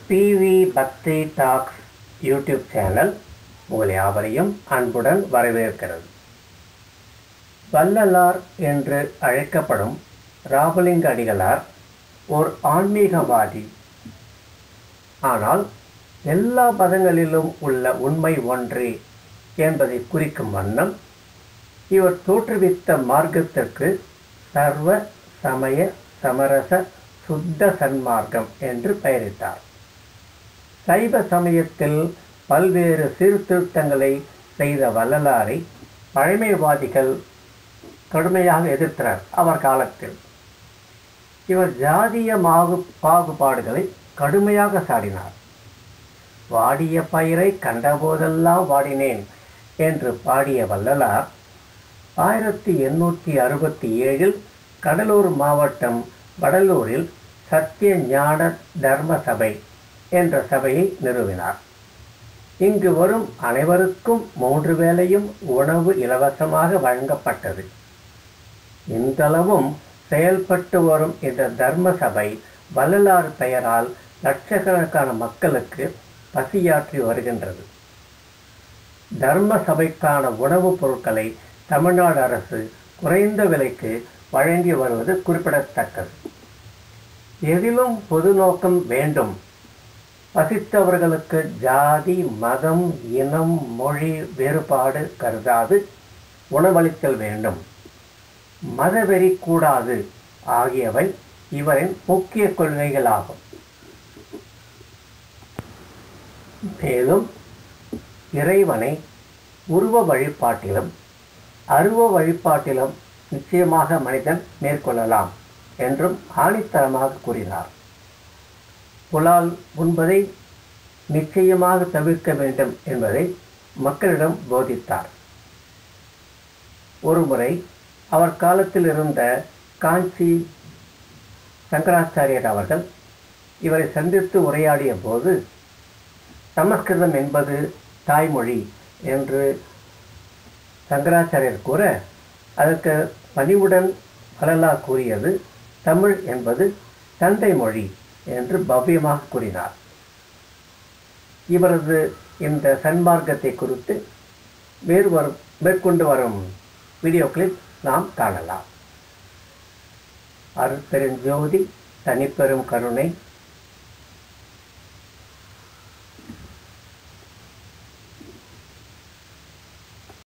PV பக்தி tax YouTube channel உங்கள் யாவரையும் அன்புடன் வரவேற்கிறது வள்ளலார் என்று அழைக்கப்படும் ராமலிங்க அடிகளார் ஓர் ஆன்மீகவாதி ஆனால் எல்லா மதங்களிலும் உள்ள உண்மை ஒன்றே என்பதை குறிக்கும் வண்ணம் இவர் தோற்றுவித்த மார்க்கத்திற்கு சர்வ சமய சமரச சுத்த சன்மார்க்கம் என்று பெயரிட்டார் சைவ சமயத்தில் பல்வேறு சீர்திருத்தங்களை செய்த வள்ளலாரை பழமைவாதிகள் கடுமையாக எதிர்த்தனர் அவர் காலத்தில் இவர் ஜாதிய மாகு பாகுபாடுகளை கடுமையாக சாடினார் வாடிய பயிரை கண்டபோதெல்லாம் வாடினேன் என்று பாடிய வள்ளலார் ஆயிரத்தி எண்ணூற்றி அறுபத்தி ஏழில் கடலூர் மாவட்டம் வடலூரில் சத்திய ஞான தர்ம சபை என்ற சபையை நிறுவினார் இங்கு வரும் அனைவருக்கும் மூன்று வேளையும் உணவு இலவசமாக வழங்கப்பட்டது இன்றளவும் செயல்பட்டு வரும் இந்த தர்ம சபை வள்ளலார் பெயரால் லட்சக்கணக்கான மக்களுக்கு பசியாற்றி வருகின்றது தர்ம சபைக்கான உணவுப் பொருட்களை தமிழ்நாடு அரசு குறைந்த விலைக்கு வழங்கி வருவது குறிப்பிடத்தக்கது எதிலும் பொது நோக்கம் வேண்டும் பசித்தவர்களுக்கு ஜாதி மதம் இனம் மொழி வேறுபாடு கருதாது உணவளித்தல் வேண்டும் மதவெறி கூடாது ஆகியவை இவரின் முக்கிய கொள்கைகளாகும் மேலும் இறைவனை உருவ வழிபாட்டிலும் அருவ வழிபாட்டிலும் நிச்சயமாக மனிதன் மேற்கொள்ளலாம் என்றும் ஆணித்தரமாக கூறினார் புலால் உண்பதை நிச்சயமாக தவிர்க்க வேண்டும் என்பதை மக்களிடம் போதித்தார் ஒருமுறை அவர் காலத்தில் இருந்த காஞ்சி சங்கராச்சாரியர் அவர்கள் இவரை சந்தித்து உரையாடிய போது சமஸ்கிருதம் என்பது தாய்மொழி என்று சங்கராச்சாரியர் கூற அதற்கு பணிவுடன் வள்ளலார் கூறியது தமிழ் என்பது தந்தை மொழி என்று பவ்யமாக கூறினார் இவரது இந்த சன்மார்க்கத்தை குறித்து வேறு வரும் மேற்கொண்டு வரும் வீடியோக்களில் நாம் காணலாம் அருட்பெருஞ்சோதி தனிப்பெரும் கருணை